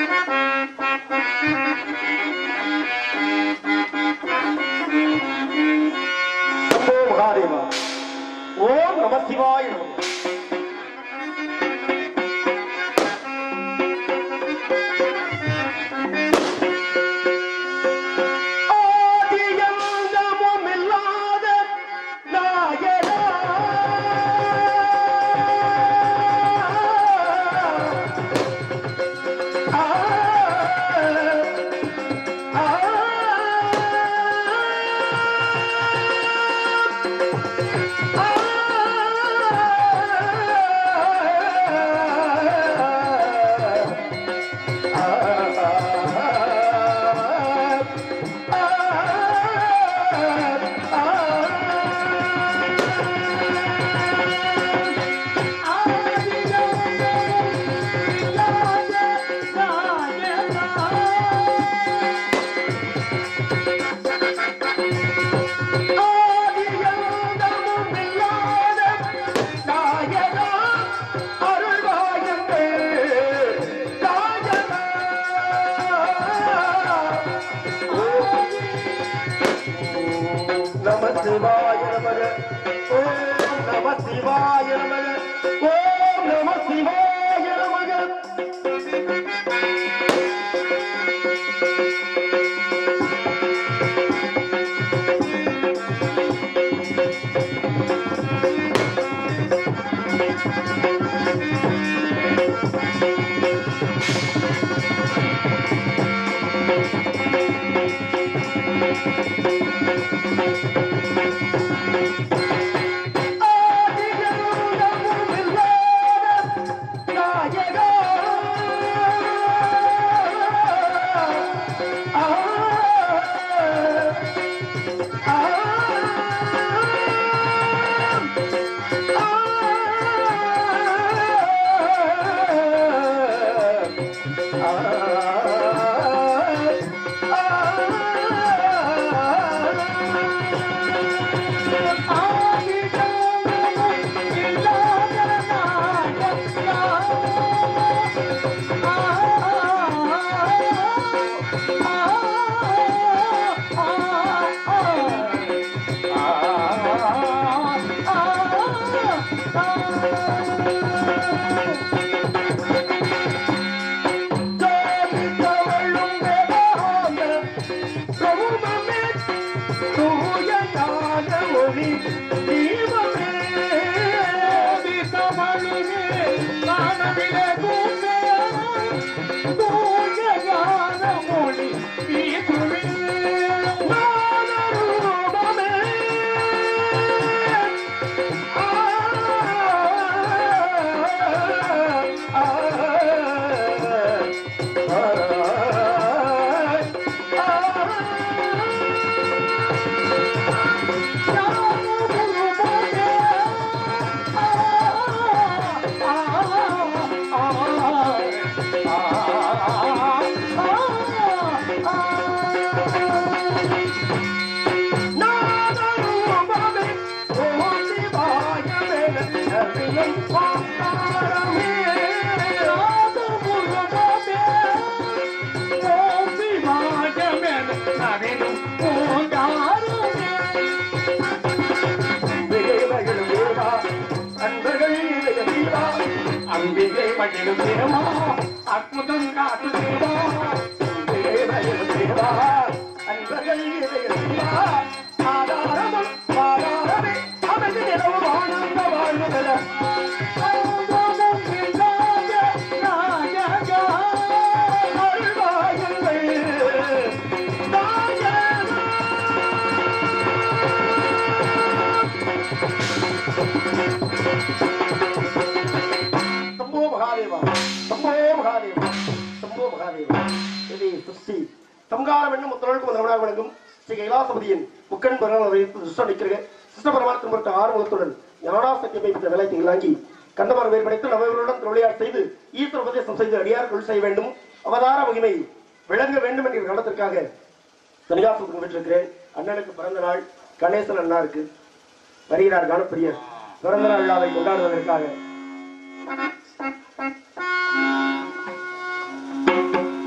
சம்போ மகாதேவா ஓம் நம சிவாய நம ஆதியந்தமுமில்லாத நாயகா. ஆ, நம சிவாய நமக ஓம் நம சிவாய நமக ஓம் நம சிவாய நமக அன்பிலே மகிழும் தேவா அற்புதம் காட்டு தேவா அன்பிலே மகிழும் தேவா அன்பர்கள் இதய தேவா ஆதாரமும் ஆதாரமே அமைதி நிலவும் ஆனந்த வாழ்வுகள சம்போ மகாதேவா சம்போ மகாதேவா சம்போ மகாதேவா இது சுஸ்தி சம்காரம் என்னும் முத்தொழிலுக்கு முதலாக வழங்கும் ஸ்ரீ கைலாசபதியின் முக்கன் பிறகு சிஸ்டம் நிற்கிற சிஸ்ட பரமாத்திரம் பொறுத்த ஆறுமுகத்துடன் ஞானாசக்தியை பெற்ற வேலைக்கு இல்லாங்கி கந்தமரம் வேறுபடைத்து நவர்களுடன் திருவிளையாட் செய்து ஈஸ்வர உபதேசம் செய்து அடியார்கள் செய்ய வேண்டும் அவதார மகிமை விளங்க வேண்டும் என்கிற காரணத்திற்காக சன்னியாசத்துக்கு பெற்றிருக்கிறேன் அண்ணனுக்கு பிறந்த நாள் கணேசன் அண்ணாருக்கு வருகிறார் கணப்பிரியர் பிறந்த நாள் விழாவை கொண்டாடுவதற்காக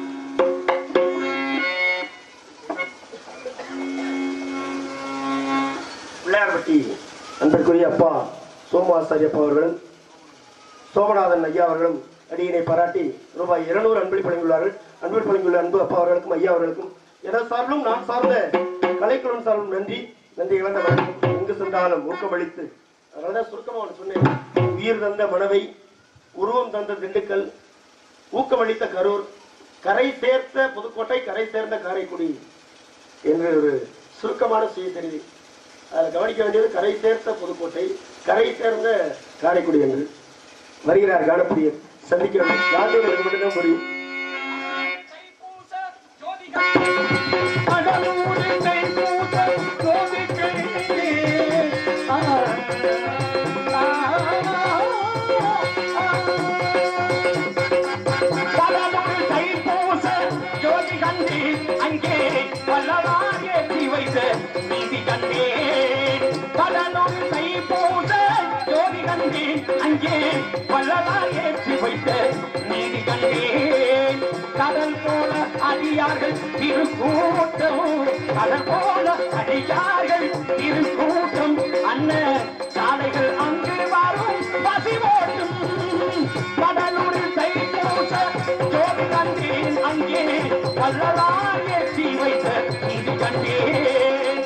அப்பா சோமாசாரியப்பா அவர்களும் சோமநாதன் ஐயா அவர்களும் அடியினை பாராட்டி ரூபாய் இருநூறு அன்பில் வழங்கியுள்ளார்கள் அன்பில் வழங்கியுள்ள அன்பு அப்பா அவர்களுக்கும் ஐயா அவர்களுக்கும் எனது சார்பிலும் நான் சார்ந்த கலைக்குழும் சார்பிலும் நன்றி நன்றி இழந்த வணக்கம் எங்கு சென்றாலும் ஊக்கமளித்து அதனாலதான் சுருக்கமா ஒன்று சொன்னேன் உயிர் தந்த மனவை உருவம் தந்த திண்டுக்கல் ஊக்கமளித்த கரூர் கரை சேர்த்த புதுக்கோட்டை கரை சேர்ந்த காரைக்குடி என்று ஒரு சுருக்கமான சுய தெரிவி அதில் கவனிக்க வேண்டியது கரை சேர்த்த புதுக்கோட்டை கரை சேர்ந்த காரைக்குடி என்று வருகிறார் காணப்பிரியர் சந்திக்க வேண்டும் யாருக்கு மட்டும்தான் புரியும் அங்கே வல்லவார் ஏற்றி வைத்த நீதி கண்டேன் கடலூர் தைப்பூச ஜோதி கண்டேன் அங்கே வல்லவார் ஏற்றி வைத்த நீதி கண்டேன் கடல் போல அடியார்கள் திருக்கூட்டம் கடல் போல அடியார்கள் திருக்கூட்டம் அண்ண சாலைகள் அங்கு வரும் பசி ஓட்டும் கடலூரில் தைப்பூச ஜோதி கண்டேன் அங்கே வல்லலார் ஏற்றி வைத்த நீதி கண்டேன்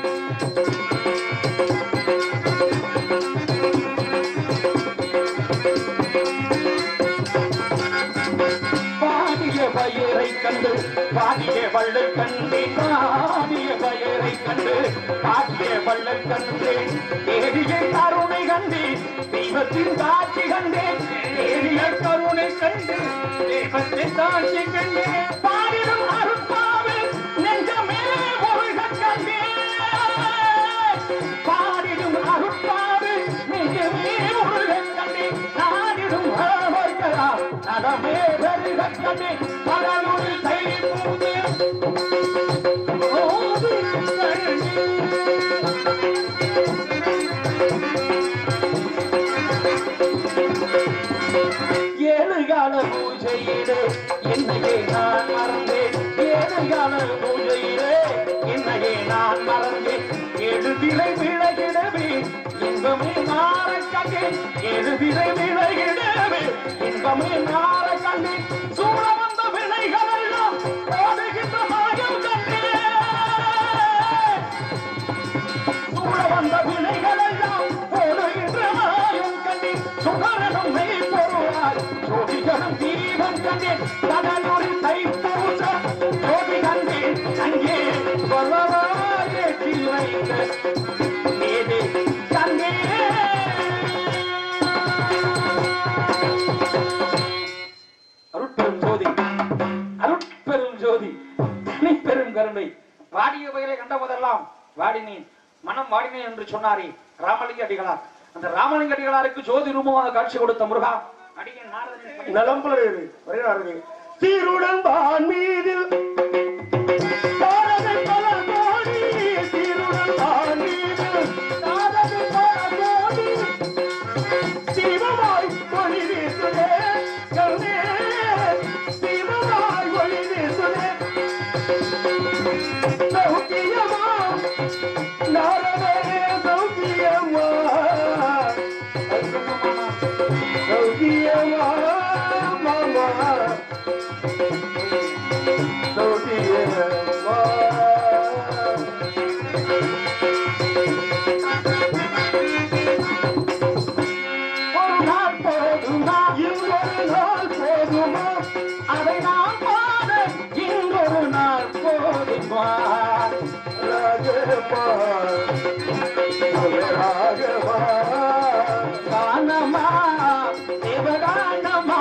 பாடிய பயிரை கண்டு பாடிய வள்ளல் கண்டு பாடிய பயிரை கண்டு பாடிய வள்ளல் கண்டு தேடிய கருணை கண்டு தெய்வத்தின் காட்சி கண்டேன் தேடிய கருணை கண்டு தெய்வத்தின் காட்சி கண்டு பாடிடும் அருப்பாவு நெஞ்சமே முருகக் கண்டேன் பாடிடும் அருட்பாடு நெஞ்சமே முருகக் கண்டே நாடிடும் அவர்களா நடமே பெருகக் கண்டே பரலுள் தைப்பூது ஓதி கண்டே ஏழு கால பூஜையிலே என்னையே நான் மறந்தேன் ஏழு கால பூஜையிலே என்னையே நான் மறந்தேன் ஏழு திரை விலகிடவே இன்பமே மாற கண்டேன் ஏழு திரை விலகிடவே இன்பமே மாற கண்டேன் சூழ வந்த வினைகள் எல்லாம் ஓடுகின்ற மாயம் கண்டேன் சூழ வந்த வினைகள் எல்லாம் ஓடுகின்ற மாயம் கண்டேன் சுகரனும் மெய்ப்பொருளாய் ஜோதிகரும் தீபம் கண்டேன் கடலூரில் தைப்பூச ஜோதி கண்டேன் அங்கே சொல்லவாயே வைத்த மேலே கண்டேன் அருட்பெரும் ஜோதி அருட்பெரும் ஜோதி நீ பெரும் கருணை வாடிய வயலை கண்ட போதெல்லாம் வாடினேன் மனம் வாடினேன் என்று சொன்னாரே ராமலிங்க அடிகளார் அந்த ராமலிங்க அடிகளாருக்கு ஜோதி ரூபமாக காட்சி கொடுத்த முருகா அடியன் நாரதனின் பணி- நலம் பலரு வருகிறார்கள் சீருடன் வான் மீதில் தாரகை பல கோடி சீருடன் வான் மீதில் தாரகை பல கோடி சிவமாய் ஒளி வீசுதே கண்ணே சிவமாய் ஒளி வீசுதே சௌக்கியமா நாரதே சௌக்கியமா சௌக்கியமா மாமா சௌக்கியமா ஒரு நாள் போதுமா இன்னொரு நாள் போதுமா அதை நாம் பாட இன்றொரு நாள் போதுமா ராகமா ராகமா காணமா தேவகானமா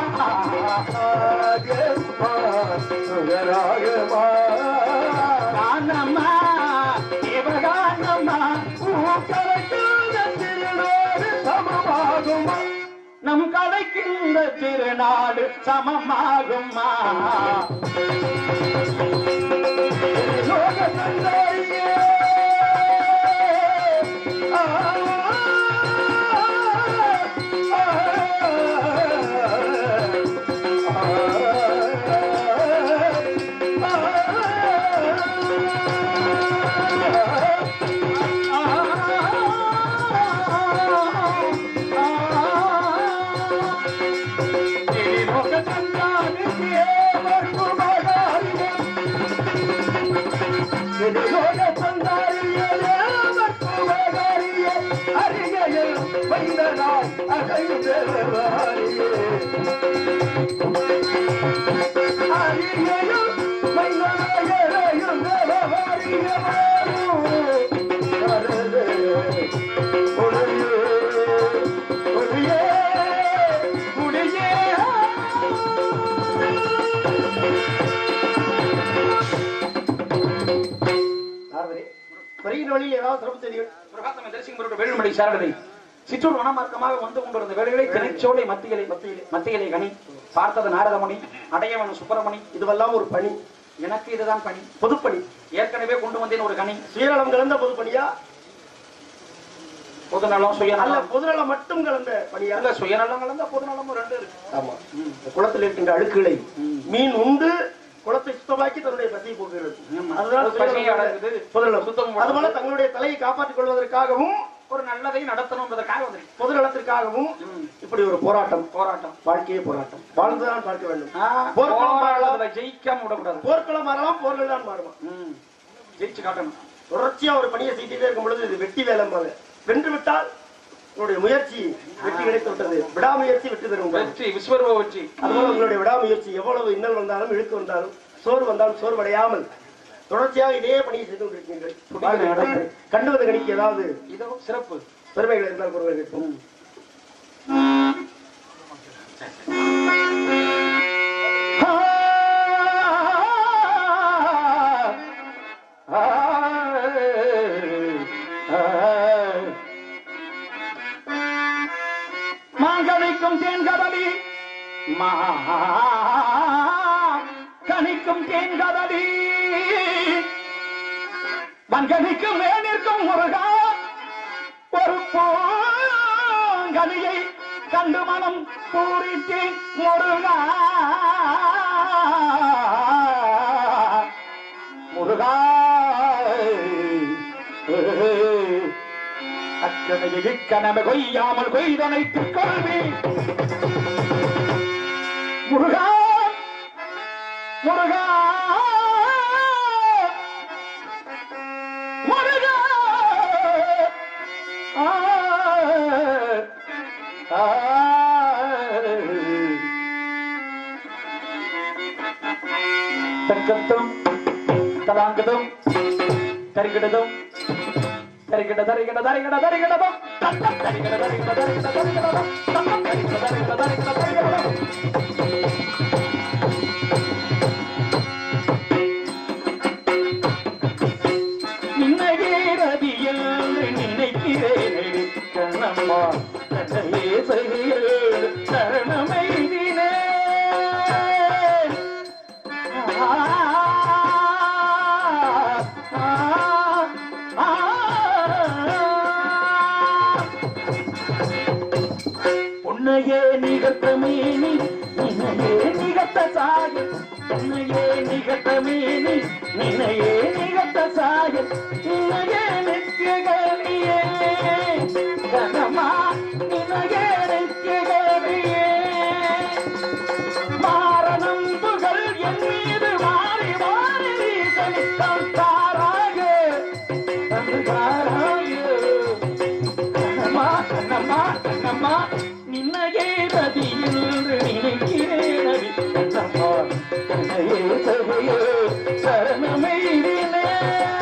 ராகமா ராகமா காணமா தேவகானமா கலக்காத திருநாடு சமமாகுமா நம் கலைக்கின்ற திருநாடு சமமாகுமா லோக தந்தையே ஆ ஆ கையும் தேவவாரியே அரியையும் மைந்தனையரையும் தேவவாரியே வரதே ஒளியே ஒளியே ஒளியே நாரதரே வருகின்ற வழியில் ஏதாவது சிறப்பு செய்திகள் பிரகாசம தரிசிக்கும் வேலுமணி சாரதை சிற்றூர் வனமார்க்கமாக வந்து கொண்டிருந்த வேலைகளை திரைச்சோலை மத்தியிலே மத்தியிலே. மத்தியிலே கனி பார்த்தது நாரதமணி அடையவன் சுப்பிரமணி இதுவெல்லாம் ஒரு பணி எனக்கு இதுதான் பணி பொதுப்பணி ஏற்கனவே கொண்டு வந்தேன் ஒரு கனி சுயநலம் கலந்த பொதுப்பணியா பொதுநலம் அல்ல சுயநலம் பொதுநலம் மட்டும் கலந்த பணியா அல்ல சுயநலம் கலந்த பொதுநலமும் ரெண்டு இருக்கு ஆமா இந்த குளத்தில் இருக்கின்ற அழுக்குகளை மீன் உண்டு குளத்தை சுத்தமாக்கி தன்னுடைய பசியை போக்குகிறது ஆமா. அதுதான் அது பசியை சுயநலம் அடக்குது. பொதுநலம் சுத்தம் அதுபோல தங்களுடைய தலையை காப்பாற்றிக் கொள்வதற்காகவும் ஒரு நல்லதை நடத்தணும் என்பதற்காக வந்திருக்கேன் பொதுநலத்திற்காகவும் இப்படி ஒரு போராட்டம் போராட்டம் வாழ்க்கையே போராட்டம் வாழ்ந்துதான் பார்க்க வேண்டும் ஆ, போர்க்களம் மாறலாம் போராட்டத்துல ஜெயிக்காம விடக்கூடாது போர்க்களம் மாறலாம் போர்கள் தான் மாறுமா ம். ஜெயிச்சு காட்டணும் தொடர்ச்சியா ஒரு பணியை செய்துட்டே இருக்கும் பொழுது இது வெட்டி வேலைம்பாங்க வென்று விட்டால் உங்களுடைய முயற்சி வெற்றி கிடைத்து விட்டது விடாமுயற்சி வெற்றி தரும் உங்களுக்கு. வெற்றி விஸ்வரூப வெற்றி அதுபோல உங்களுடைய விடாமுயற்சி எவ்வளவு இன்னல் வந்தாலும் இழுக்கு வந்தாலும் சோறு வந்தாலும் சோர்வடையாமல் தொடர்ச்சியாக இதே பணியை செய்து கொண்டிருக்கீர்கள் வாழ்க நடந்து. கண்டுவது கணிக்கு ஏதாவது இதோ சிறப்பு பெருமைகள் இருந்தால் கூறுவது கேட்போம் மாங்கனிக்கும் தேன்கதலி மா கனிக்கும் தேன்கதலி மங்கனிக்கும் வேணிற்கும் முருகா ஒரு பூங்கனியை கண்டு மனம் பூரித்தேன் முருகா முருகா அக்கனையை இக்கனமே கொய்யாமல் கொய்தனைத்துக் கொள்வி முருகா முருகா முருகா ஆ, ஆ. தக்கத்தும் தலாங்கதும் தரிகிடதும் தரிகிட தரிகிட தரிகிட தரிகிடதும் தத்தம் தரிகிட தரிகிட தரிகிட தரிகிடதும் தத்தம் தரிகிட தரிகிட தரிகிட தரிகிடதும் நின்னகேரதி என்று நினைக்கிறேன் கண்ணம்மா தன்னையே செய்கிறேன் சரணமைதினே உன்னையே நிகழ்த்த மேனி நினையே நிகழ்த்த சாயல் உன்னையே நிகழ்த்த மேனி நினையே நிகழ்த்த சாயல் நினையே நித்தியகலியே கனமா நினையே நித்தியகலியே மாரணம்புகள் என் மீது மாறி மாறி வீசலித்தான் தாராக தந்து தாராக கண்ணம்மா கண்ணம்மா கண்ணம்மா நின்னையே ரதி என்று நினைக்கிறேன் அடி கண்ணம்மா கண்ணையே சகையே சரணமைதினே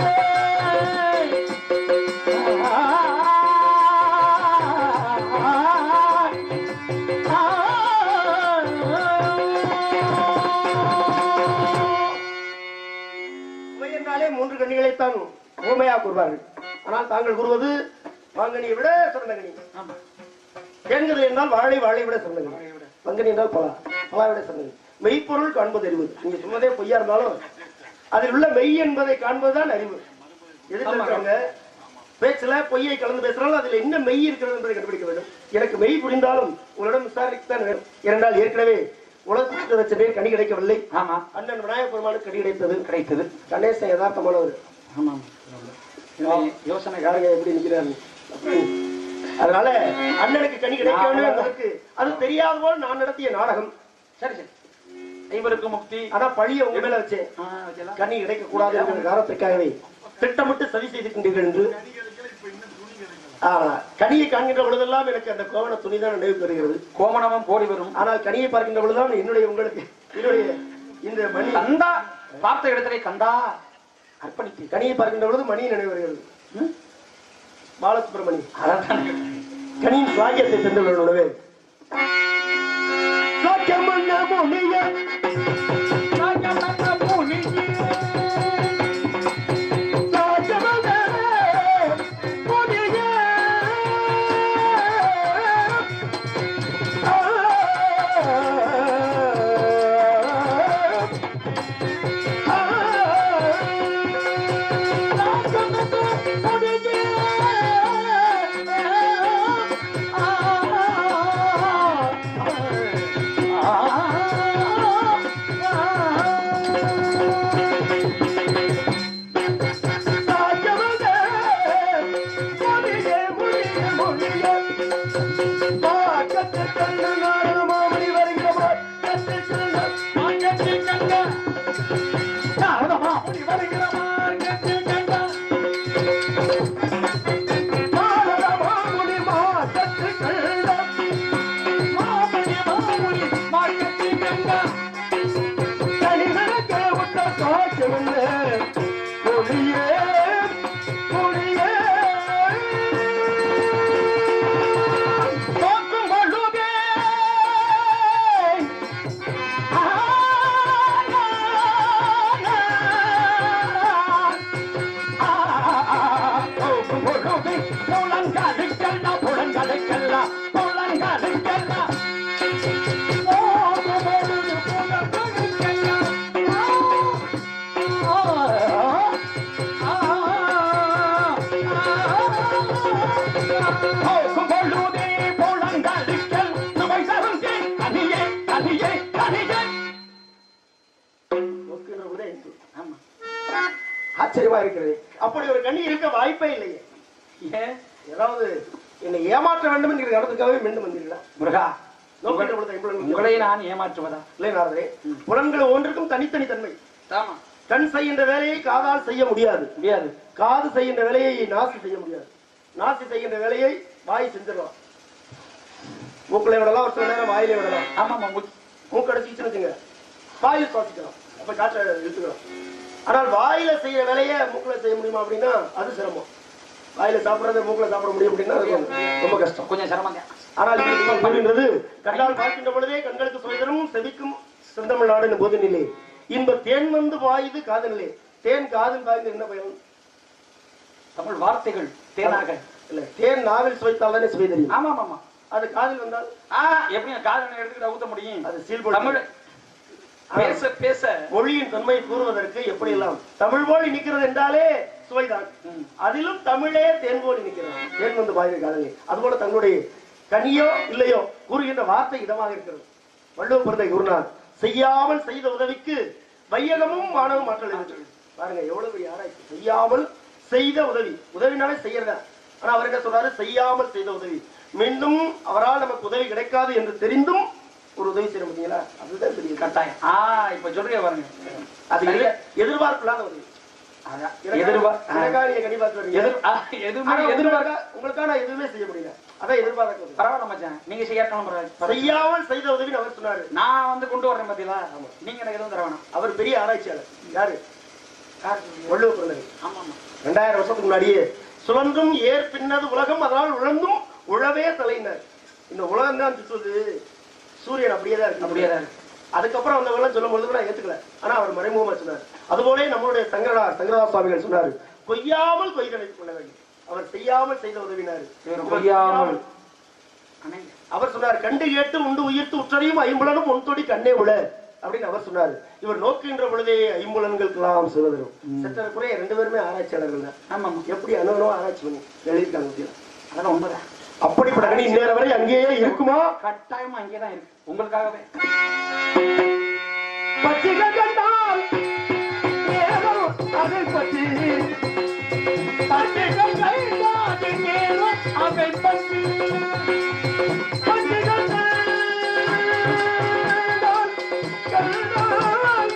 உமை என்றாலே மூன்று கண்ணிகளைத்தான் ஊமையா கூறுவார்கள் ஆனால் தாங்கள் கூறுவது வாங்கனியை விட சிறந்த கனி ஆமா தேன்கதை என்றால் வாழை வாழை விட சிறந்த கனி பங்கனி என்றால் பலா பலா விட சிறந்த கனி மெய்ப்பொருள் காண்பது அறிவு நீங்க சொன்னதே பொய்யா இருந்தாலும் அதில் உள்ள மெய் என்பதை காண்பதுதான் அறிவு எதிர்த்து இருக்காங்க பேச்சுல பொய்யை கலந்து பேசினாலும் அதுல என்ன மெய் இருக்கிறது என்பதை கண்டுபிடிக்க வேண்டும் எனக்கு மெய் புரிந்தாலும் உங்களிடம் விசாரிக்கத்தான் வேண்டும் ஏனென்றால் ஏற்கனவே உலகத்துக்கு லட்சம் பேர் கனி கிடைக்கவில்லை ஆமா அண்ணன் விநாயகப் பெருமானுக்கு கனி கிடைத்தது கிடைத்தது கணேசன் யதார்த்தமானவர் ஆமாம் யோசனை யாருங்க எப்படி நிக்கிறாரு அதனால அண்ணனுக்கு கனி கிடைக்க வேண்டும் என்பதற்கு அது தெரியாத போல் நான் நடத்திய நாடகம் சரி சரி ஐவருக்கு முக்தி ஆனா பழிய உங்க மேல வச்சேன் ஆ, வச்சலாம். கனி கிடைக்க கூடாது என்கிற காரணத்திற்காகவே திட்டமிட்டு சதி செய்திருக்கின்றீர்கள் என்று ஆனா கனியை காண்கின்ற பொழுதெல்லாம் எனக்கு அந்த கோவண துணி தான் நினைவு பெறுகிறது கோமணமும் கோடி வரும் ஆனால் கனியை பார்க்கின்ற பொழுதுதான் என்னுடைய உங்களுக்கு என்னுடைய இந்த மணி கந்தா பார்த்த இடத்திலே கந்தா அர்ப்பணித்து கனியை பார்க்கின்ற பொழுது மணி நினைவு வருகிறது ம்? பாலசுப்ரமணி அதான் கனியின் சுவாகியத்தை சென்று உணவே நோக்குகின்ற பொழுதே இன்பம். ஆமா ஆச்சரியமா இருக்கிறது அப்படி ஒரு கனி இருக்க வாய்ப்பே இல்லையே ஏன் ஏதாவது என்னை ஏமாற்ற வேண்டும் என்கிற இடத்துக்காகவே மீண்டும் வந்தீர்களா முருகா நோக்கின்ற பொழுது ஐம்புலன்கள் உங்களை நான் ஏமாற்றுவதா இல்லை நாரதரே புலன்கள் ஒவ்வொன்றுக்கும் தனித்தனி தன்மை ஆமா கண் செய்கின்ற வேலையை காதால் செய்ய முடியாது முடியாது காது செய்கின்ற வேலையை நாசி செய்ய முடியாது நாசி செய்கின்ற வேலையை வாய் செஞ்சிடலாம் மூக்களை விடலாம் ஒரு சில நேரம் வாயிலே விடலாம் ஆமா ஆமா முத்- மூக்கடைச்சிச்சுன்னு வச்சுங்க வாயில் சுவாசிக்கலாம் அப்ப காற்றை இழுத்துக்கலாம் ஆனால் வாயில செய்யற வேலையை மூக்குல செய்ய முடியுமா அப்படின்னா அது சிரமம் வாயில சாப்பிடுறத மூக்குல சாப்பிட முடியும் அப்படின்னா அது ரொம்ப கஷ்டம் கொஞ்சம் சிரமம் தான் ஆனால் இப்படி சொல்கின்றது கண்ணால் பார்க்கின்ற பொழுதே கண்களுக்கு சுவைதரும் செவிக்கும் செந்தமிழ் நாடு போது நிலை இன்ப தேன் வந்து பாயுது காதலிலே தேன் காதில் பாய்ந்து என்ன பயன் தமிழ் வார்த்தைகள் தேனாக இல்ல தேன் நாவில் சுவைத்தால் தானே சுவை தெரியும் ஆமா ஆமா அது காதில் வந்தால் ஆ எப்படி காதலனை எடுத்துக்கிட்டு ஊத்த முடியும் அது சீல் தமிழ் பேச பேச மொழியின் தன்மை கூறுவதற்கு எப்படி எல்லாம் தமிழ் போல் நிற்கிறது என்றாலே சுவைதான் ம். அதிலும் தமிழே தேன் போல் நிற்கிறது தேன் வந்து பாயுது காதலே அதுபோல தங்களுடைய கனியோ இல்லையோ கூறுகின்ற வார்த்தை இதமாக இருக்கிறது வள்ளுவ பிறந்தை குருநாத் செய்யாமல் செய்த உதவிக்கு வையகமும் மாணவம் ஆற்றல் இருக்கிறது பாருங்க எவ்வளவு பெரிய ஆராய்ச்சி செய்யாமல் செய்த உதவி உதவினாலே செய்யறதா ஆனா அவர் என்ன சொல்றாரு செய்யாமல் செய்த உதவி மீண்டும் அவரால் நமக்கு உதவி கிடைக்காது என்று தெரிந்தும் ஒரு உதவி செய்ய முடியுங்களா அதுதான் பெரிய கட்டம் கட்டாயம் ஆ இப்ப சொல்றீங்க பாருங்க அது சரியா? எதிர்பார்ப்பு இல்லாத உதவி அதான். எனக்கா- எதிர்பா ஆ. எனக்கா நீங்க கண்டிப்பா சொல்றீங்க. எதிர் ஆ, எதுவுமே ஆனா எதிர்பார்க்க உங்களுக்கா- உங்களுக்கா நான் எதுவுமே செய்ய முடியல அதான் எதிர்பார்க்க உதவி. பரவாயில்ல மச்சான் நீங்க செய்யாட்டாலும் பரவாயில்ல செய்யாமல் செய்த உதவி அவர் சொன்னாரு நான் வந்து கொண்டு வரேன் பாத்தீங்களா நீங்க எனக்கு எதுவும் தர வேணாம் அவர் பெரிய ஆராய்ச்சியாளர் யாரு யார் சொல்றீங்க? வள்ளுவ பிறந்தது ஆமா ஆமா ரெண்டாயிரம் வருஷத்துக்கு முன்னாடியே சுழன்றும் ஏர் பின்னது உலகம் அதனால் உழந்தும் உழவே தலையினர் இந்த உலகம் தான் சுற்றுது சூரியன் அப்படியே தான் இருக்கு அப்படியே தான் இருக்கு. அதுக்கப்புறம் வந்தவங்களாம் சொல்லும் பொழுது நான் ஏத்துக்கல ஆனா அவர் மறைமுகமா சொன்னார் அதுபோலே நம்மளுடைய சங்கரடா சங்கரதா சுவாமிகள் சொன்னாரு கொய்யாமல் கொய்தனை கொள்ள வேண்டும் அவர் செய்யாமல் செய்த உதவினார் இவர் கொய்யாமல் அண்ணே, அவர் சொன்னார் கண்டு கேட்டு உண்டு உயிர்த்து உற்றறியும் ஐம்புலனும் உன்தொடி கண்ணே உள அப்படின்னு அவர் சொன்னார் இவர் நோக்குகின்ற பொழுதே ஐம்புலன்களுக்கெல்லாம் சிவதரும் சற்றக்குறைய ரெண்டு பேருமே ஆராய்ச்சியாளர்கள் தான் ஆமா ஆமா எப்படி அணுகணும் ஆராய்ச்சி பண்ணி எழுதியிருக்காங்க பத்தியா? அதெல்லாம் உண்மைதான் அப்படிப்பட்ட கணி இந்நேரம் வரை அங்கேயே இருக்குமா கட்டாயமா அங்கேதான் இருக்கு உங்களுக்காகவே பச்சிகள் கண்டால் ஏதோ அதை பற்றி பச்சிகள் கண்டால் ஏதோ அதை பற்றி பச்சிகள் கண்டால் கண்டால்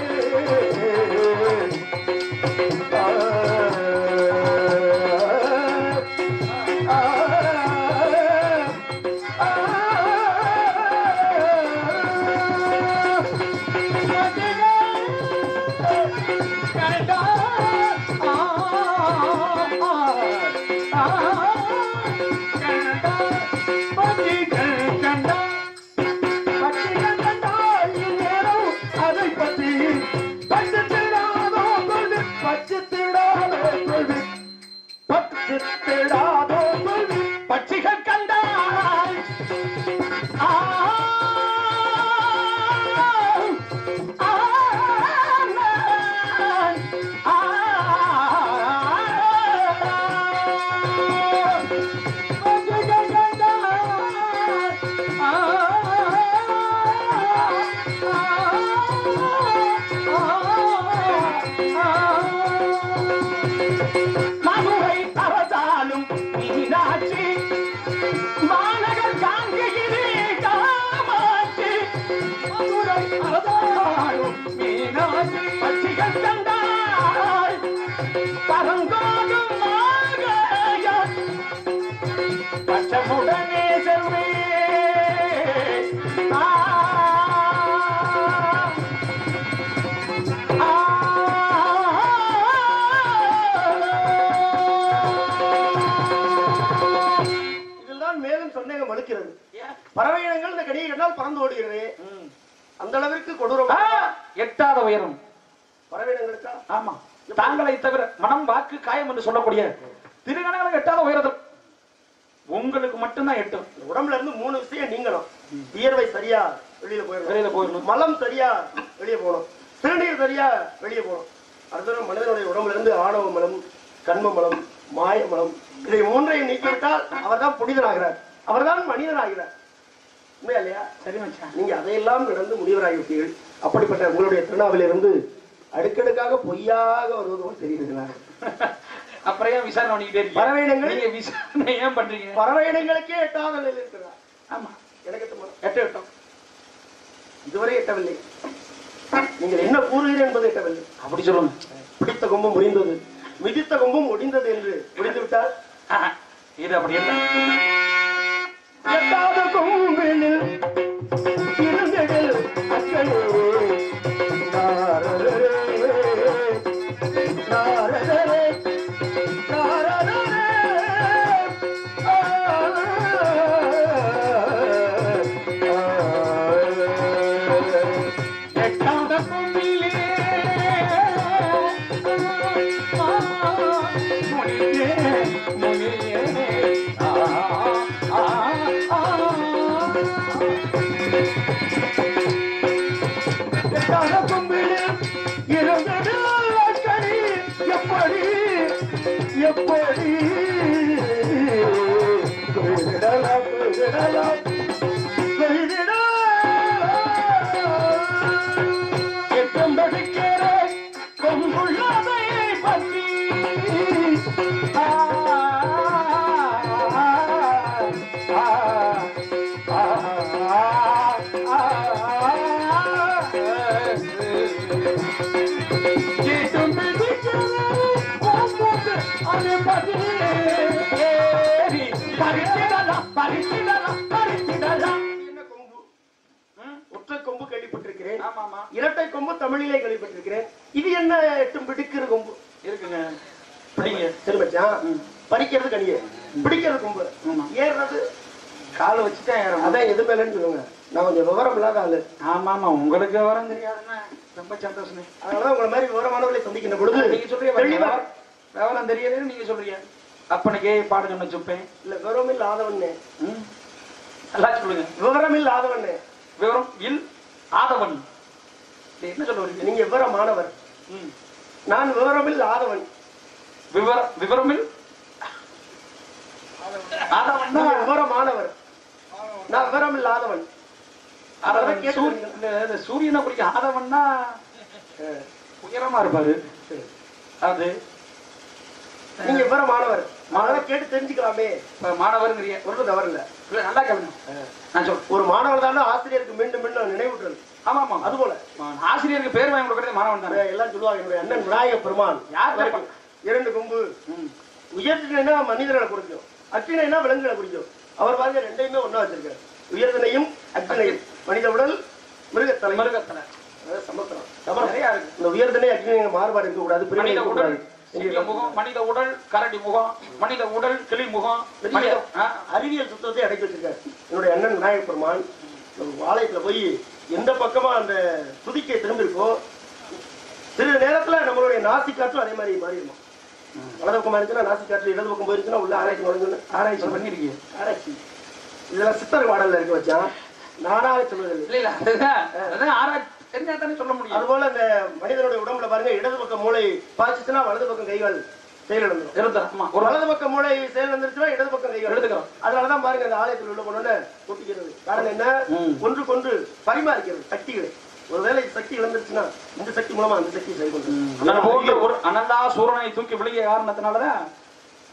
நாரதரே. ஆ துறை அறதாடும் மீனாட்சி பட்சிகள் கண்டாய் பரங்கோடும் மாகையாய் பச்சமுடனே செல்வே ஆ இதில்தான் மேலும் சந்தேகம் வலுக்கிறது பறவை இனங்கள் இந்த கடியை கண்டால் பறந்து ஓடுகிறது அந்த அளவிற்கு கொடூரம் எட்டாத உயரம் பறவை இனங்களுக்கா ஆமா தாங்களை தவிர மனம் வாக்கு காயம் என்று சொல்லக்கூடிய திருகணங்களை எட்டாத உயரத்தில் உங்களுக்கு மட்டும்தான் எட்டும் இந்த உடம்புல இருந்து மூணு விஷயம் நீங்கணும் வியர்வை சரியா வெளியில போயிடணும் வெளியில போயிடணும் மலம் சரியா வெளியே போகணும் சிறுநீர் சரியா வெளியே போகணும் அடுத்தது மனிதனுடைய உடம்புல இருந்து ஆணவ மலம் கண்ம மலம் மாய மலம் இதை மூன்றையும் நீக்கிவிட்டால் அவர்தான் புனிதனாகிறார் அவர்தான் மனிதனாகிறார் உண்மையா இல்லையா சரி மச்சான் நீங்க அதையெல்லாம் கடந்து முனிவராகிவிட்டீர்கள் அப்படிப்பட்ட உங்களுடைய திருநாவிலிருந்து அடுக்கடுக்காக பொய்யாக வருவது போல் தெரியுதுங்களா அப்புறம் ஏன் விசாரணை பண்ணிக்கிட்டே இருக்கீங்க பறவை இனங்கள் நீங்க விசாரணை ஏன் பண்றீங்க பறவை இனங்களுக்கே எட்டாத நிலையில் இருக்கிறார் ஆமா எனக்கு எட்டுமா? எட்டு எட்டும் இதுவரை எட்டவில்லை நீங்கள் என்ன கூறுகிறீர்கள் என்பது எட்டவில்லை அப்படி சொல்லுங்க பிடித்த கொம்பும் முடிந்தது மிதித்த கொம்பும் முடிந்தது என்று முடிந்து விட்டால் ஆஹா, இது அப்படி இல்லை எட்டாத கொம்பினில் இருந்திடில் அக்களே. நாரரரே, நாரரரே, நாரரரே. ஆ, ஆ. எட்டாத கொம்பிலே மொழியே மொழியே ஆ ஆ ஆ எட்டாத கொம்பினில் இருந்திடில் அக்களே. எப்படி எப்படி கொய்திடலாம், கொய்திடலாம், கொய்திடலாம். எட்டும் படிக்கிற கொங்குள்ளதை பற்றி ஆ, ஆ, ஆ, ஆ, ஆ, எட்டும் படிக்கிற கொங்குள்ளதை அதை பற்றி ஏறி பறித்திடலாம் பறித்திடலாம் பறித்திடலாம் என்ன கொம்பு ஒற்றை கொம்பு கேள்விப்பட்டிருக்கிறேன் ஆமா ஆமா இரட்டை கொம்பு தமிழிலே கேள்விப்பட்டிருக்கிறேன் இது என்ன எட்டும் பிடிக்கிற கொம்பு இருக்குங்க பிடிங்க சரி மச்சான் பறிக்கிறது கனியே பிடிக்கிறது கொம்பு ஆமா. ஏறுறது காலை வச்சுட்டேன் ஏறணும். அதான் எது மேலன்னு சொல்லுங்க நான் கொஞ்சம் விவரம் இல்லாத ஆளு ஆமா ஆமா உங்களுக்கு விவரம் தெரியாதுன்னா ரொம்ப சந்தோஷமே அதனாலதான் உங்களை மாதிரி விவரமானவர்களை சந்திக்கின்ற பொழுது நீங்க சொல்றீங்க தெளிவா விவரம் விவரம் தெரியலன்னு நீங்க சொல்றீங்க அப்பனுக்கே பாடம் சொன்ன சுப்பேன் இல்ல விவரம் இல்லாதவன்னு ம். எல்லாம் சொல்லுங்க விவரம் இல்லாதவன்னு விவரம் இல் ஆதவன் இது என்ன சொல்ல வரீங்க நீங்க விவரமானவர் ம். நான் விவரம் இல்லாதவன் விவர விவரமில் ஆதவன் நீங்க தான் விவரமானவர் நான் விவரம் இல்லாதவன் ஆதவன் அதான் கேட்டு சூரிய- இந்த- இந்த சூரியனை குறிக்க ஆதவன்னா அஹ், உயரமா இருப்பாரு அது நீங்க விவரமானவர் மாணவர் கேட்டு தெரிஞ்சுக்கலாமே இப்ப மாணவருங்கிறிய ஒன்றும் தவறு இல்ல இல்ல நல்லா கேளுங்க நான் சொல்றேன் ஒரு மாணவர் தானே ஆசிரியருக்கு மீண்டும் மீண்டும் நினைவூட்டுறது ஆமா ஆமா அது போல ஆசிரியருக்கு பேர் வாங்கி கொடுக்கறது மாணவன் தானே எல்லாம் சொல்லுவாங்க என்னுடைய அண்ணன் விநாயக பெருமான் யார் அவருக்கு இரண்டு கொம்பு ம். உயர்த்தினா மனிதர்களை குறிக்கும் அக்கினைனா விலங்குகளை குறிக்கும் அவர் பாருங்க ரெண்டையுமே ஒண்ணா வச்சிருக்காரு உயர்தனையும் அக்கினையும் மனித உடல் மிருகத்தலை மிருகத்தலை அதாவது சமஸ்கிருதம். சமரம். நிறைய இருக்கு. இந்த உயர்தனை அக்னி மாறுபாடு இருக்கக்கூடாது பிரிவினை மனித உடல் இருக்கக்கூடாது சிங்க முகம் மனித உடல் கரடி முகம் மனித உடல் கிளி முகம் பெரிய மனித ஆ, அறிவியல் சுத்தத்தை அடக்கி வச்சிருக்காரு என்னுடைய அண்ணன் விநாயக பெருமான் நம்ம வாளையத்துல போய் எந்த பக்கமா அந்த துதிக்கை திரும்பி இருக்கோ சிறிது நேரத்துல நம்மளுடைய நாசி காற்றும் அதே மாதிரி மாறிடுமா வலது பக்கமா இருந்துச்சுன்னா நாசி காற்று இடது பக்கம் போயிருச்சுன்னா உள்ள ஆராய்ச்சி நுழைஞ்சுன்னு ஆராய்ச்சி பண்ணிருக்கீங்க ஆராய்ச்சி இதெல்லாம் சித்தர் மாடல்ல இருக்க வச்சான் நானாக சொல்வதில்லை இல்ல இல்ல அதுதான் அதுதான் ஆராய்ச்சி தெரிஞ்சா தானே சொல்ல முடியும் அதுபோல இந்த மனிதனுடைய உடம்புல பாருங்க இடது பக்கம் மூளை பாய்ச்சிச்சுன்னா வலது பக்கம் கைகள் செயலிழந்துடும் இருந்தேன் ஆமா ஒரு ஒரு வலது பக்கம் மூளை செயலிழந்துருச்சுன்னா இடது பக்கம் கைகள் எடுத்துக்கிறோம். அதனாலதான் பாருங்க அந்த ஆலயத்தில் உள்ள கொண்டு கொட்டிக்கிறது காரணம் என்ன ம். ஒன்று கொன்று பரிமாறிக்கிறது சக்திகளை ஒருவேளை சக்தி இழந்துருச்சுன்னா இந்த சக்தி மூலமா அந்த சக்தி செயல்படுறது அனல் போன்ற ஒரு அனந்தா சூரனை தூக்கி விழுகிய காரணத்தினாலதான்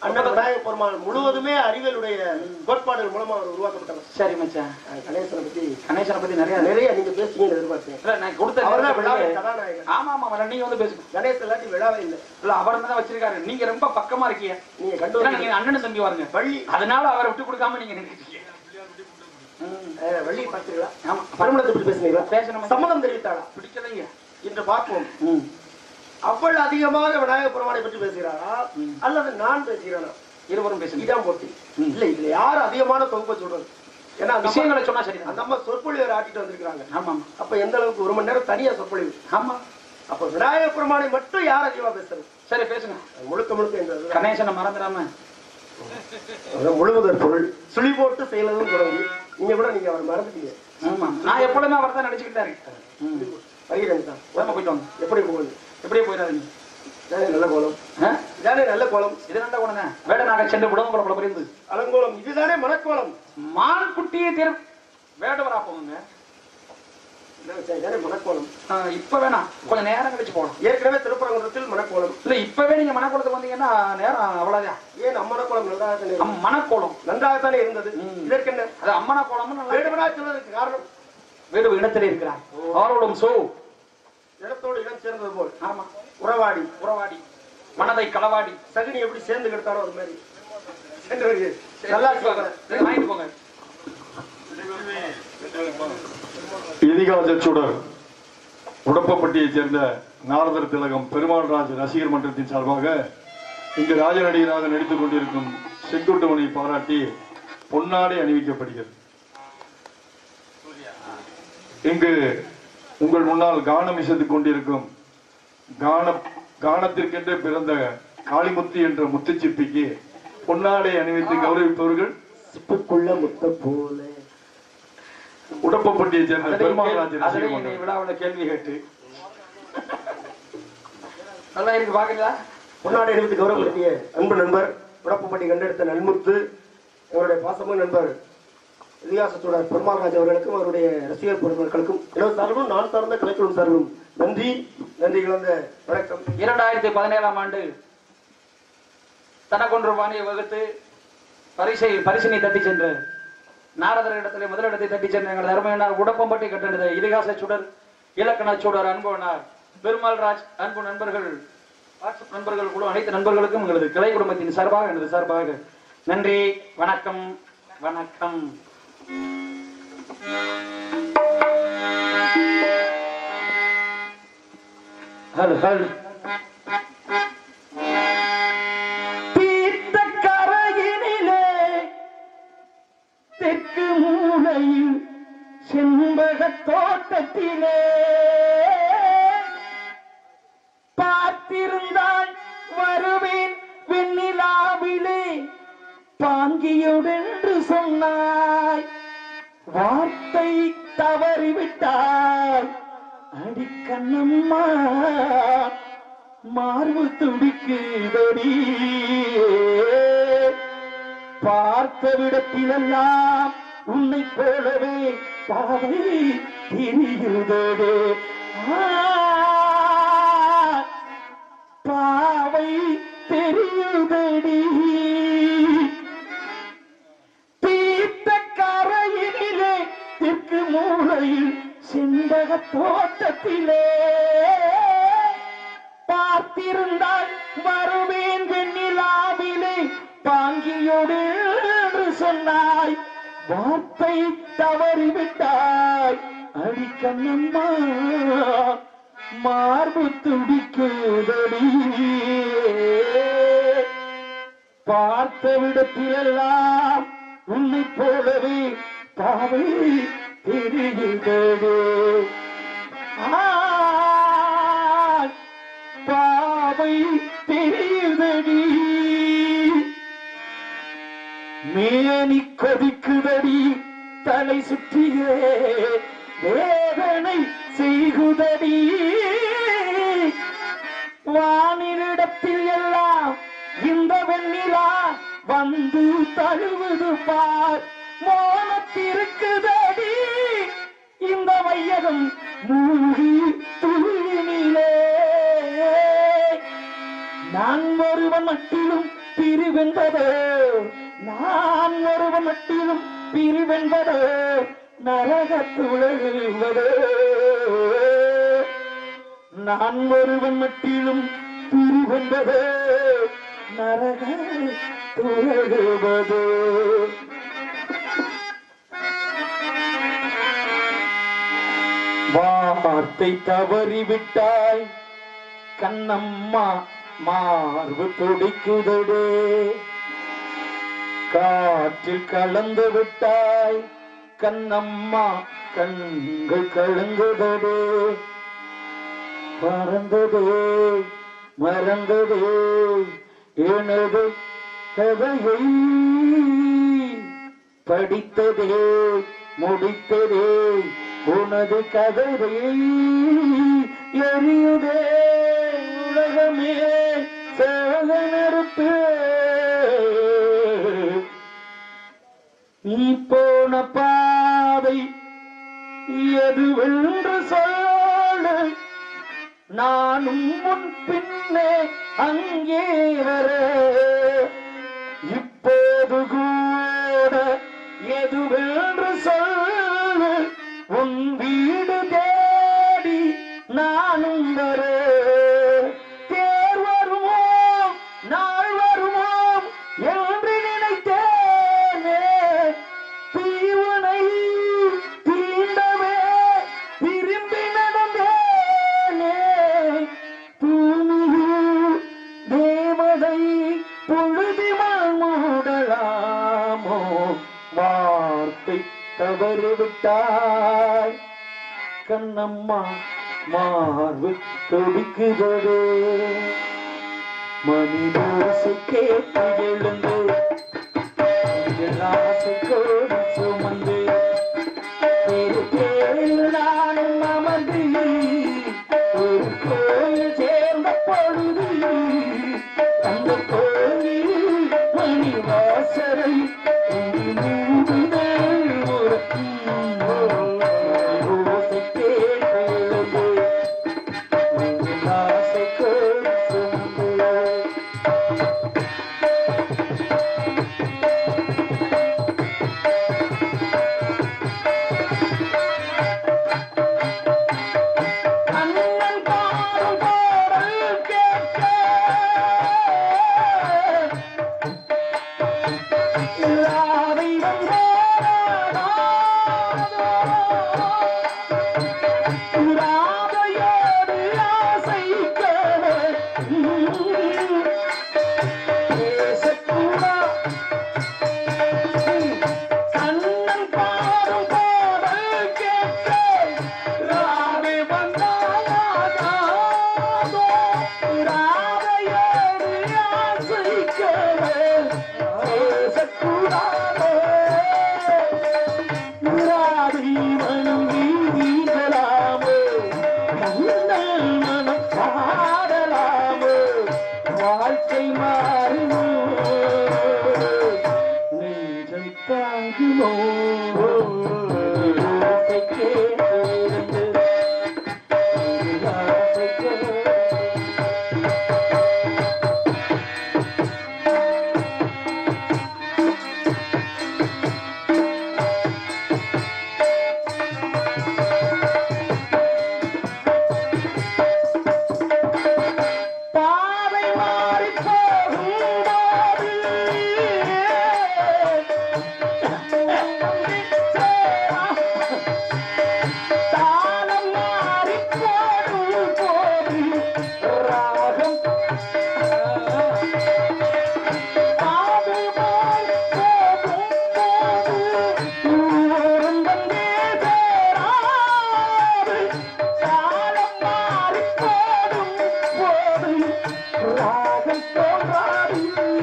அண்ணன் விநாயக பெருமாள் முழுவதுமே அறிவியலுடைய கோட்பாடுகள் மூலமா அவர் உருவாக்கப்பட்டவர் சரி மச்சான் அஹ் கணேசனை பத்தி கணேசனை பத்தி நிறைய நிறைய நீங்க பேசுவீங்கன்னு எதிர்பார்த்தேன் இல்ல நான் கொடுத்த அவர்தான் நேரத்துக்கு விழாவின் முன்னாடி- கதாநாயகன் ஆமா ஆமா இல்ல, நீங்க வந்து பேசுங்க கணேசன் இல்லாட்டி விழாவே இல்லை இல்ல அவர் தான் வச்சிருக்காரு நீங்க ரொம்ப பக்கமா இருக்கீங்க நீங்க ஏன்னா கண்டு நீங்க அண்ணன் தம்பி வாருங்க வள்ளி அதனால அவரை விட்டு கொடுக்காம நீங்க நின்றுட்டீங்க ம். அஹ் வள்ளி பார்த்தீங்களா ஆமா திருமணத்தை பற்றி பேசுனீங்களா பேசணும் சம்மதம் தெரிவித்தாளா பிடிக்கலைங்க இன்று பார்ப்போம் ம் அவ்வளவு அதிகமாக விநாயக பெருமானை பற்றி பேசுகிறாரா ம். அல்லது நான் பேசுகிறேனா இருவரும் பேசுங்க இதான் போட்டி ம். இல்ல இதுல யார் அதிகமான தொகுப்பை சொல்றது ஏன்னா அந்த அம்மா- விஷயங்களை சொன்னா சரிதான் அந்த அம்மா சொற்பொழிவர் ஆட்டிட்டு வந்திருக்காங்க ஆமா அப்ப எந்த அளவுக்கு ஒரு மணி நேரம் தனியா சொற்பொழிவு ஆமா அப்ப விநாயக பெருமானை மட்டும் யார் அதிகமா பேசுறது சரி பேசுங்க அது முழுக்க முழுக்க இந்த இதுதான். கணேசனை மறந்துடாம அதான் முழுவதற் பொருள் சுழி போட்டு செயலதும் தொடங்கி நீங்க கூட நீங்க அவர் மறந்துட்டீங்க ஆமா நான் எப்பொழுதுமே அவர் தான் நடிச்சுக்கிட்டே இருக்கேன் ம். வருகிறேன் தான் உடம்ப போயிட்டு வாங்க எப்படி போகுது எப்படியே போயிடாதீங்க இதானே நல்ல கோலம் ஆ? இதானே நல்ல கோலம் இது நல்ல குணங்க வேட நாக சென்று விடவங்களை புரிந்து அலங்கோலம் இதுதானே மனக்கோலம் மான் குட்டியை தேர் வேடவரா போங்க இதானே இதானே மனக்கோலம் ஆ, இப்ப வேணாம் கொஞ்சம் நேரம் கழிச்சு போகலாம் ஏற்கனவே திருப்பரங்குன்றத்தில் மனக்கோலம் இல்ல இப்பவே நீங்க மனக்குளத்துக்கு வந்தீங்கன்னா நேரம் அவ்வளவுதான் ஏன் அம்மனக்கோலம் நன்றாகத்தானே இருந்தது? அம் மனக்கோலம் நன்றாகத்தானே இருந்தது ம். இதற்கென்ன அது அம்மனா கோலமும் நல்லா வேடுவனா சொல்வதற்கு காரணம் வேடு இடத்திலே இருக்கிறார் அவரோடும் சோ இடத்தோடு இடம் சேர்ந்தது போல் ஆமா உறவாடி உறவாடி மனதை களவாடி சகுனி எப்படி சேர்ந்து கிடத்தாரோ அது மாதிரி சென்று வருகிறேன். நல்லா நல்லா சொல்றேன் வாங்கிட்டு போங்க இதிகாச சுடர் உடப்பப்பட்டியைச் சேர்ந்த நாரதர் திலகம் பெருமாள்ராஜ் ரசிகர் மன்றத்தின் சார்பாக இங்கு ராஜநடிகராக நடித்துக் கொண்டிருக்கும் செங்குட்டுவனை பாராட்டி பொன்னாடை அணிவிக்கப்படுகிறது இங்கு உங்கள் முன்னால் கானம் இசைத்துக் கொண்டிருக்கும் கான கானத்திற்கென்று பிறந்த காளிமுத்து என்ற முத்துச்சிப்பிக்கு பொன்னாடை அணிவித்து கௌரவிப்பவர்கள் சிப்புக்குள்ள முத்த போல உடப்பப்பட்டியைச் சேர்ந்த பெருமாள்ராஜ் அதுல ரசிகர் என்னை மன்றம் விழாவுல கேள்வி கேட்டு நல்லா இருக்கு பாக்குறீங்களா பொன்னாடை அணிவித்து கௌரவப்படுத்திய அன்பு நண்பர் உடப்பம்பட்டி கண்டெடுத்த நன்முத்து அவருடைய பாசமும் நண்பர் இதிகாசத்தோட பெருமாள்ராஜ் அவர்களுக்கும் அவருடைய ரசிகர் பெருமக்களுக்கும் எனது சார்பும் நான் சார்ந்த கலைக்குழு சார்பும் நன்றி நன்றி கலந்த வணக்கம் இரண்டாயிரத்தி பதினேழாம் ஆண்டு தனக்கொன்று பாணியை வகுத்து பரிசை பரிசினை தட்டி சென்ற நாரதர் இடத்திலே முதலிடத்தை தட்டி சென்ற எங்கள் அருமையினார் உடப்பம்பட்டி கட்டணத இதிகாச சுடர் இலக்கண சுடர் அன்புவனார் பெருமாள் ராஜ் அன்பு நண்பர்கள் வாட்ஸ்அப் நண்பர்கள் குழு அனைத்து நண்பர்களுக்கும் எங்களது கிளை குடும்பத்தின் சார்பாக எனது சார்பாக நன்றி வணக்கம் வணக்கம் ஹல் ஹல் தீர்த்த கரையினிலே தெற்கு மூலையில் செண்பக தோட்டத்திலே பார்த்திருந்தால் வருவேன் வெண்ணிலாவிலே பாங்கியுடென்று சொன்னாய் வார்த்தை தவறிவிட்டால் அடிக்கண்ணம்மா மார்பு துடிக்குதடி பார்த்த விடத்திலெல்லாம் உன்னை போலவே பாவை திரியுதே பாவை தெரியுதடி தீர்த்த கரையினிலே தெற்கு மூலையில் செண்பக தோட்டத்திலே பார்த்திருந்தால் வருவேன் வெண்ணிலாவிலே பாங்கியோடு என்று சொன்னாய் வார்த்தை தவறிவிட்டாய் அடிக்கண்ணம்மா மார்பு துடிக்குதடி பார்த்த விடத்திலெல்லாம் உன்னை போலவே பாவை தெரிகிறது பாவை தெரியுதடி மேனி கொதிக்குதடி தலை சுற்றியே வேதனை செய்குதடி வானிலிடத்தில் எல்லாம் இந்த வெண்ணிலா வந்து தழுவுது பார் மோனத்திருக்குதடி இந்த வையகம் மூழ்கி துளியினிலே நான் ஒருவன் மட்டிலும் பிரிவென்ப என்பதோ நரகத்துழகுவதோ நான் ஒருவன் மட்டிலும் பிரிவென்பதோ நரக துழகுவதோ வார்த்தை தவறிவிட்டாய் கண்ணம்மா மார்பு துடிக்குதடே காற்றில் கலந்து விட்டாய் கண்ணம்மா கண்கள் கலங்குதடே பறந்ததே மறந்ததே எனது கதையை படித்ததே முடித்ததே உனது கதையை எரியுதே உலகமே சேக நெருப்பு நீ போன பாதை எதுவென்று சொல்லு நானும் முன் பின்னே அங்கே வர இப்போது கூட எதுவென்று சொல்லு உன் வீடு தேடி நானும் வர தேர் வருமோ நாள் வருமோ என்று நினைத்தேனே தீவனை தீண்டவே திரும்பி நடந்தேனே பூமியில் தேவதை பொழுதிமல் மூடலாமோ வார்த்தை தவறிவிட்டாய் கண்ணம்மா மார்பு துடிக்குதே மணி ஓசை கேட்டு எழுந்து ஆசை கோடி சுமந்து திருத்தேரில் நானும் அமர்ந்து ஒரு கோயில் சேர்ந்த பொழுது அந்த கோயில் மணி வாசரை ஆசை கோடி சுமந்து அண்ணன் பாடும் பாடல் கேட்க இல்லாதை வந்தோராதோ. இராதையோடு ஆசைக்க பேசக்கூடா கண்ணன் பாடும் பாடல் கேட்க ராவே வந்தாயாதோ ராவையோடு ஆசைக்கவே பேசக்கூடாதோ ராவை மனம் வீங்கலாமோ கண்ணன் மனம் பாடலாமோ வாழ்க்கை மாறுமோ நெஞ்சம் தாங்குமோ ஆசை கேட்டு ஆசை கேட்டு பாதை மாறி போகும்போது தாளம் மாறி போகும் போது ராகம் பாதை மாறி போகும் போது தூரம் வந்தே சேராது காலம் மாறி போடும் போது ராகம் தோன்றாது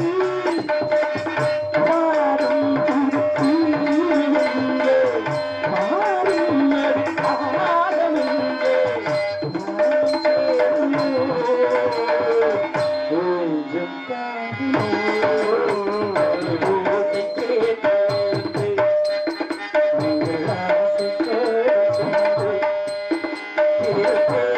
மாறும் திருப்பீங்கே, மாறும் அடி ஆகமெங்கே, மாறும் சேருமோ, கொஞ்சம் தாங்குமோ, ஓசை கேட்டு உங்கள் ஆசை கேட்டு